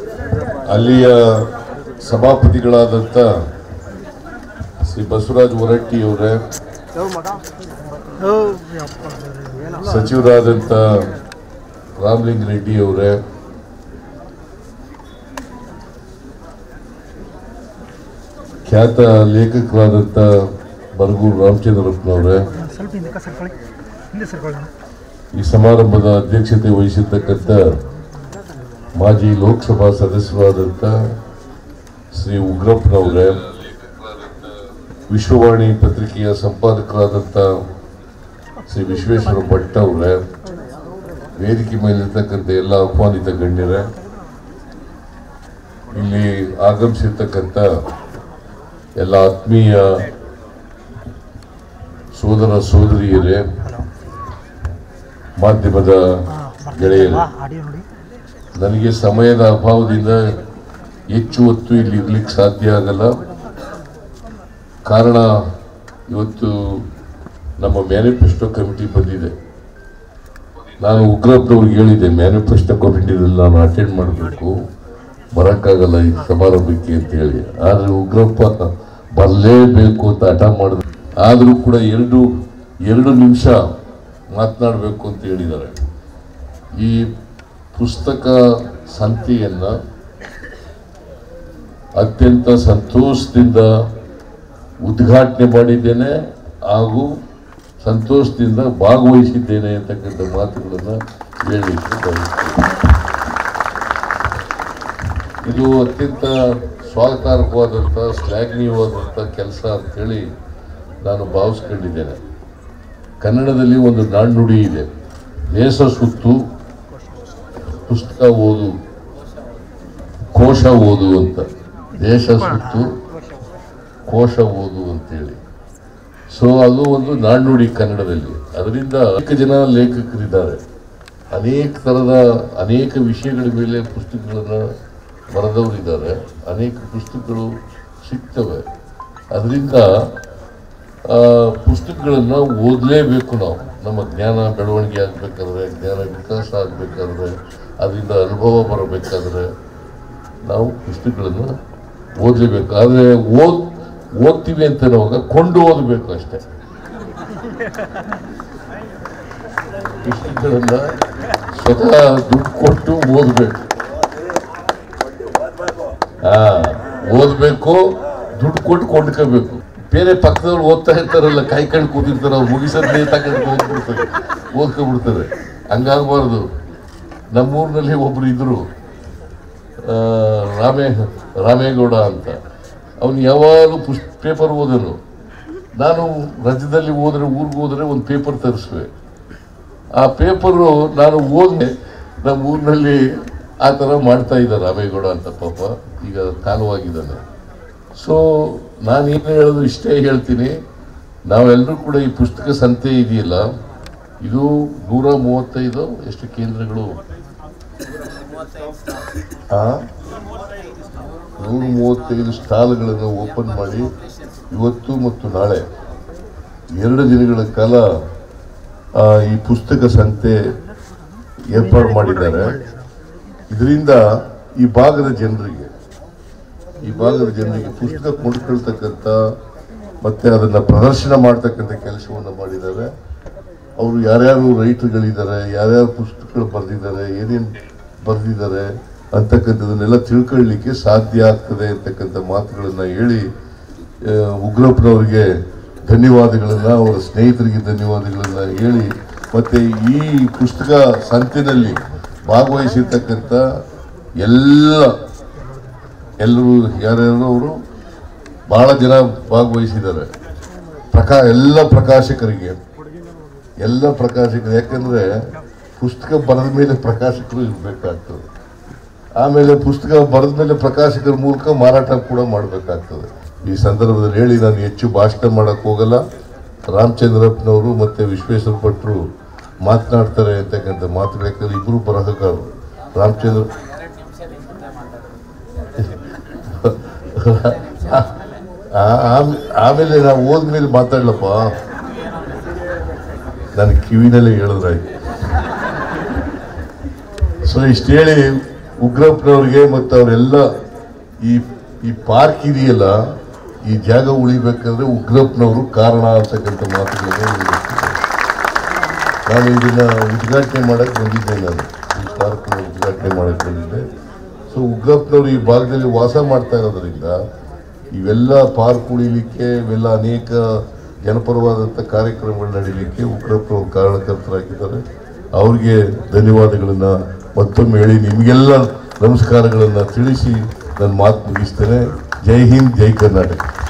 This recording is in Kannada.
ಅಲ್ಲಿಯ ಸಭಾಪತಿಗಳಾದಂಥ ಶ್ರೀ ಬಸವರಾಜ್ ಹೊರಟ್ಟಿಯವರೇ ಸಚಿವರಾದಂಥ ರಾಮಲಿಂಗ ರೆಡ್ಡಿ ಅವರೇ ಖ್ಯಾತ ಲೇಖಕರಾದಂಥ ಬರಗೂರು ರಾಮಚಂದ್ರಪ್ಪನವರೇ ಸ್ವಲ್ಪ ಹಿಂದಕ್ಕೆ ಸರ್ಕೊಳ್ಳಿ ಹಿಂದೆ ಸರ್ಕೊಳ್ಳೋಣ ಈ ಸಮಾರಂಭದ ಅಧ್ಯಕ್ಷತೆ ವಹಿಸಿರ್ತಕ್ಕಂಥ ಮಾಜಿ ಲೋಕಸಭಾ ಸದಸ್ಯರಾದಂಥ ಶ್ರೀ ಉಗ್ರಪ್ಪನವರೇ ವಿಶ್ವವಾಣಿ ಪತ್ರಿಕೆಯ ಸಂಪಾದಕರಾದಂಥ ಶ್ರೀ ವಿಶ್ವೇಶ್ವರ ಭಟ್ ಅವರೇ ವೇದಿಕೆ ಮೇಲಿರ್ತಕ್ಕಂಥ ಎಲ್ಲ ಆಹ್ವಾನಿತ ಗಣ್ಯರೇ ಇಲ್ಲಿ ಆಗಮಿಸಿರ್ತಕ್ಕಂಥ ಎಲ್ಲ ಆತ್ಮೀಯ ಸೋದರ ಸೋದರಿಯರೇ ಮಾಧ್ಯಮದ ಗೆಳೆಯರು ಆಡಿಯೋ ನೋಡಿ ನನಗೆ ಸಮಯದ ಅಭಾವದಿಂದ ಹೆಚ್ಚು ಹೊತ್ತು ಇಲ್ಲಿ ಇರ್ಲಿಕ್ಕೆ ಸಾಧ್ಯ ಆಗಲ್ಲ ಕಾರಣ ಇವತ್ತು ನಮ್ಮ ಮ್ಯಾನಿಫೆಸ್ಟೋ ಕಮಿಟಿ ಬಂದಿದೆ ನಾನು ಉಗ್ರಪ್ಪನವ್ರಿಗೆ ಹೇಳಿದೆ ಮ್ಯಾನಿಫೆಸ್ಟೋ ಕಮಿಟಿದಲ್ಲಿ ನಾನು ಅಟೆಂಡ್ ಮಾಡಬೇಕು ಬರೋಕ್ಕಾಗಲ್ಲ ಈ ಸಮಾರಂಭಕ್ಕೆ ಅಂತ ಹೇಳಿ ಆದರೆ ಉಗ್ರಪ್ಪ ಬರಲೇಬೇಕು ಅಂತ ಹಠ ಮಾಡಿದ್ರು ಆದರೂ ಕೂಡ ಎರಡು ಎರಡು ನಿಮಿಷ ಮಾತನಾಡಬೇಕು ಅಂತ ಹೇಳಿದ್ದಾರೆ ಈ ಪುಸ್ತಕ ಸಂತೆಯನ್ನು ಅತ್ಯಂತ ಸಂತೋಷದಿಂದ ಉದ್ಘಾಟನೆ ಮಾಡಿದ್ದೇನೆ ಹಾಗೂ ಸಂತೋಷದಿಂದ ಭಾಗವಹಿಸಿದ್ದೇನೆ ಅಂತಕ್ಕಂಥ ಮಾತುಗಳನ್ನು ಹೇಳಲಿಕ್ಕೆ ಬಯಸ್ತೇನೆ ಇದು ಅತ್ಯಂತ ಸ್ವಾಗತಾರ್ಹವಾದಂಥ ಶ್ಲಾಘನೀಯವಾದಂಥ ಕೆಲಸ ಅಂತೇಳಿ ನಾನು ಭಾವಿಸ್ಕೊಂಡಿದ್ದೇನೆ ಕನ್ನಡದಲ್ಲಿ ಒಂದು ನಾಣ್ಣುಡಿ ಇದೆ ದೇಶ ಸುತ್ತು ಪುಸ್ತಕ ಓದು ಕೋಶ ಓದು ಅಂತ ದೇಶ ಸುತ್ತು ಕೋಶ ಓದು ಅಂತೇಳಿ ಸೊ ಅದು ಒಂದು ನಾಣ್ಣುಡಿ ಕನ್ನಡದಲ್ಲಿ ಅದರಿಂದ ಅನೇಕ ಜನ ಲೇಖಕರಿದ್ದಾರೆ ಅನೇಕ ಥರದ ಅನೇಕ ವಿಷಯಗಳ ಮೇಲೆ ಪುಸ್ತಕಗಳನ್ನು ಬರೆದವರಿದ್ದಾರೆ ಅನೇಕ ಪುಸ್ತಕಗಳು ಸಿಗ್ತವೆ ಅದರಿಂದ ಆ, ಪುಸ್ತಕಗಳನ್ನು ಓದಲೇಬೇಕು ನಾವು ನಮ್ಮ ಜ್ಞಾನ ಬೆಳವಣಿಗೆ ಆಗಬೇಕಾದ್ರೆ ಜ್ಞಾನ ವಿಕಾಸ ಆಗಬೇಕಾದ್ರೆ ಅದರಿಂದ ಅನುಭವ ಬರಬೇಕಾದ್ರೆ ನಾವು ಪುಸ್ತಕಗಳನ್ನು ಓದಲೇಬೇಕು ಆದರೆ ಓದ್ ಓದ್ತೀವಿ ಅಂತ ಅನ್ನುವಾಗ ಕೊಂಡು ಓದಬೇಕು ಅಷ್ಟೇ ಪುಸ್ತಕಗಳನ್ನ ಸ್ವತಃ ದುಡ್ಡು ಕೊಟ್ಟು ಓದಬೇಕು ಹಾ ಓದಬೇಕು ದುಡ್ಡು ಕೊಟ್ಟು ಕೊಂಡ್ಕೋಬೇಕು ಬೇರೆ ಪಕ್ಕದವ್ರು ಓದ್ತಾ ಇರ್ತಾರಲ್ಲ ಕಾಯ್ಕೊಂಡು ಕೂತಿರ್ತಾರೆ ಅವ್ರು ಮುಗಿಸೋದೇ ತಗೊಂಡು ಓದ್ಬಿಡ್ತಾರೆ ಓದ್ಕೊಂಡ್ಬಿಡ್ತಾರೆ ಹಂಗಾಗಬಾರ್ದು ನಮ್ಮೂರಿನಲ್ಲಿ ಒಬ್ರು ಇದ್ರು ಆ, ರಾಮೇ ರಾಮೇಗೌಡ ಅಂತ ಅವನು ಯಾವಾಗಲೂ ಪುಸ್ ಪೇಪರ್ ಓದೋನು ನಾನು ರಜದಲ್ಲಿ ಹೋದ್ರೆ ಊರಿಗೆ ಹೋದ್ರೆ ಒಂದು ಪೇಪರ್ ತರಿಸುವೆ ಆ ಪೇಪರು ನಾನು ಓದಿದೆ ನಮ್ಮ ಊರಿನಲ್ಲಿ ಆ ಥರ ಮಾಡ್ತಾ ಇದ್ದ ರಾಮೇಗೌಡ ಅಂತ ಪಾಪ ಈಗ ಕಾಲವಾಗಿದ್ದಾನೆ ಸೊ ನಾನು ಏನು ಹೇಳೋದು ಇಷ್ಟೇ ಹೇಳ್ತೀನಿ ನಾವೆಲ್ಲರೂ ಕೂಡ ಈ ಪುಸ್ತಕ ಸಂತೆ ಇದೆಯಲ್ಲ ಇದು ನೂರ ಮೂವತ್ತೈದು ಎಷ್ಟು ಕೇಂದ್ರಗಳು ಆ ನೂರ ಮೂವತ್ತೈದು ಸ್ಟಾಲ್ಗಳನ್ನು ಓಪನ್ ಮಾಡಿ ಇವತ್ತು ಮತ್ತು ನಾಳೆ ಎರಡು ದಿನಗಳ ಕಾಲ ಆ, ಈ ಪುಸ್ತಕ ಸಂತೆ ಏರ್ಪಾಡು ಮಾಡಿದ್ದಾರೆ ಇದರಿಂದ ಈ ಭಾಗದ ಜನರಿಗೆ ಈ ಭಾಗದ ಜನರಿಗೆ ಪುಸ್ತಕ ಕೊಂಡ್ಕೊಳ್ತಕ್ಕಂಥ ಮತ್ತೆ ಅದನ್ನ ಪ್ರದರ್ಶನ ಮಾಡ್ತಕ್ಕಂಥ ಕೆಲಸವನ್ನು ಮಾಡಿದ್ದಾರೆ ಅವರು ಯಾರ್ಯಾರು ರೈಟರ್ಗಳಿದ್ದಾರೆ ಯಾರ್ಯಾರು ಪುಸ್ತಕಗಳು ಬರೆದಿದ್ದಾರೆ ಏನೇನು ಬರೆದಿದ್ದಾರೆ ಅಂತಕ್ಕಂಥದನ್ನೆಲ್ಲ ತಿಳ್ಕೊಳ್ಳಿಕ್ಕೆ ಸಾಧ್ಯ ಆಗ್ತದೆ ಅಂತಕ್ಕಂಥ ಮಾತುಗಳನ್ನು ಹೇಳಿ ಆ, ಉಗ್ರಪ್ಪನವರಿಗೆ ಧನ್ಯವಾದಗಳನ್ನ ಅವರ ಸ್ನೇಹಿತರಿಗೆ ಧನ್ಯವಾದಗಳನ್ನ ಹೇಳಿ ಮತ್ತೆ ಈ ಪುಸ್ತಕ ಸಂತಿನಲ್ಲಿ ಭಾಗವಹಿಸಿರ್ತಕ್ಕಂಥ ಎಲ್ಲ ಎಲ್ಲರೂ ಯಾರ್ಯಾರು ಅವರು ಬಹಳ ಜನ ಭಾಗವಹಿಸಿದ್ದಾರೆ ಪ್ರಕಾ ಎಲ್ಲ ಪ್ರಕಾಶಕರಿಗೆ ಎಲ್ಲ ಪ್ರಕಾಶಕರು ಯಾಕಂದ್ರೆ ಪುಸ್ತಕ ಬರೆದ ಮೇಲೆ ಪ್ರಕಾಶಕರು ಇರಬೇಕಾಗ್ತದೆ ಆಮೇಲೆ ಪುಸ್ತಕ ಬರೆದ ಮೇಲೆ ಪ್ರಕಾಶಕರ ಮೂಲಕ ಮಾರಾಟ ಕೂಡ ಮಾಡಬೇಕಾಗ್ತದೆ ಈ ಸಂದರ್ಭದಲ್ಲಿ ಹೇಳಿ ನಾನು ಹೆಚ್ಚು ಭಾಷಣ ಮಾಡಕ್ ಹೋಗಲ್ಲ ರಾಮಚಂದ್ರಪ್ಪನವರು ಮತ್ತೆ ವಿಶ್ವೇಶ್ವರ ಭಟ್ರು ಮಾತನಾಡ್ತಾರೆ ಅಂತಕ್ಕಂಥ ಮಾತುಗಳು ಯಾಕಂದ್ರೆ ಇಬ್ಬರು ಬರಹಗಾರರು ರಾಮಚಂದ್ರ ಆ- ಆಮ್- ಆಮೇಲೆ ನಾವು ಹೋದ್ಮೇಲೆ ಮಾತಾಡ್ಲಪ್ಪ ನನ್ನ ಕಿವಿನಲ್ಲೇ ಹೇಳಿದ್ರಾಯ್ತು ಸೊ ಇಷ್ಟು ಹೇಳಿ ಉಗ್ರಪ್ಪನವ್ರಿಗೆ ಮತ್ತು ಅವರೆಲ್ಲ ಈ ಈ ಪಾರ್ಕ್ ಇದೆಯಲ್ಲ ಈ ಜಾಗ ಉಳಿಬೇಕಂದ್ರೆ ಉಗ್ರಪ್ಪನವರು ಕಾರಣ ಅಂತಕ್ಕಂಥ ಮಾತುಗಳನ್ನು ಹೇಳಿದ್ದಾರೆ. ನಾನು ಇದನ್ನ ಉದ್ಘಾಟನೆ ಮಾಡಕ್ಕೆ ಬಂದಿದ್ದೆ ನಾನು ಈ ಪಾರ್ಕ್ನ ಉದ್ಘಾಟನೆ ಮಾಡಕ್ಕೆ ಬಂದಿದ್ದೆ ಸೊ ಉಗ್ರಪ್ಪನವರು ಈ ಭಾಗದಲ್ಲಿ ವಾಸ ಮಾಡ್ತಾ ಇರೋದ್ರಿಂದ ಇವೆಲ್ಲ ಪಾರ್ಕ್ ಉಳಿಲಿಕ್ಕೆ ಇವೆಲ್ಲ ಅನೇಕ ಜನಪರವಾದಂಥ ಕಾರ್ಯಕ್ರಮಗಳು ನಡೀಲಿಕ್ಕೆ ಉಗ್ರಪ್ಪನವರು ಕಾರಣಕರ್ತರಾಗಿದ್ದಾರೆ ಅವ್ರಿಗೆ ಧನ್ಯವಾದಗಳನ್ನು ಮತ್ತೊಮ್ಮೆ ಹೇಳಿ ನಿಮಗೆಲ್ಲ ನಮಸ್ಕಾರಗಳನ್ನು ತಿಳಿಸಿ ನನ್ನ ಮಾತು ಮುಗಿಸ್ತೇನೆ ಜೈ ಹಿಂದ್ ಜೈ ಕರ್ನಾಟಕ